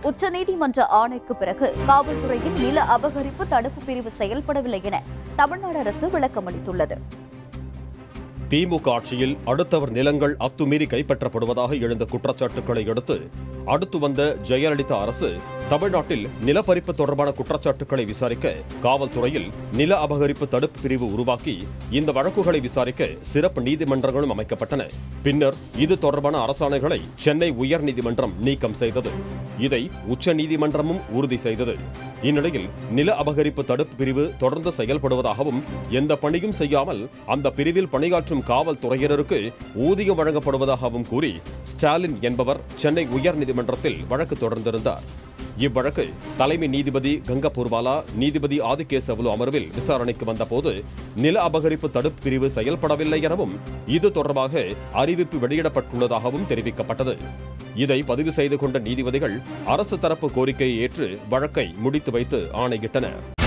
உச்சநீதிமன்ற ஆணைக்கு பிறகு காவல்துறையின் நில அபகரிப்பு தடுப்பு பிரிவு செயல்படவில்லை என தமிழ்நாடு அரசு விளக்கமளித்துள்ளது திமுக ஆட்சியில் அடுத்தவர் நிலங்கள் அத்துமீறி கைப்பற்றப்படுவதாக எழுந்த குற்றச்சாட்டுக்களை அடுத்து அடுத்து வந்த ஜெயலலிதா அரசு தமிழ்நாட்டில் நிலப்பரிப்பு தொடர்பான குற்றச்சாட்டுக்களை விசாரிக்க காவல்துறையில் நில அபகரிப்பு தடுப்பு பிரிவு உருவாக்கி இந்த வழக்குகளை விசாரிக்க சிறப்பு நீதிமன்றங்களும் அமைக்கப்பட்டன பின்னர் இது தொடர்பான அரசாணைகளை சென்னை உயர்நீதிமன்றம் நீக்கம் செய்தது இதை உச்ச நீதிமன்றமும் உறுதி செய்தது இந்நிலையில் நில அபகரிப்பு தடுப்பு பிரிவு தொடர்ந்து செயல்படுவதாகவும் எந்த பணியும் செய்யாமல் அந்த பிரிவில் பணியாற்றும் காவல்துறையினருக்கு ஊதியம் வழங்கப்படுவதாகவும் கூறி ஸ்டாலின் என்பவர் சென்னை உயர்நீதிமன்றத்தில் வழக்கு தொடர்ந்திருந்தார் இவ்வழக்கு தலைமை நீதிபதி கங்க பூர்வாலா நீதிபதி ஆதிகேசவலு அமர்வில் விசாரணைக்கு வந்தபோது நில அபகரிப்பு தடுப்பு பிரிவு செயல்படவில்லை எனவும் இது தொடர்பாக அறிவிப்பு வெளியிடப்பட்டுள்ளதாகவும் தெரிவிக்கப்பட்டது இதை பதிவு செய்து கொண்ட நீதிபதிகள் அரசு தரப்பு கோரிக்கையை ஏற்று வழக்கை முடித்து வைத்து ஆணையிட்டனர்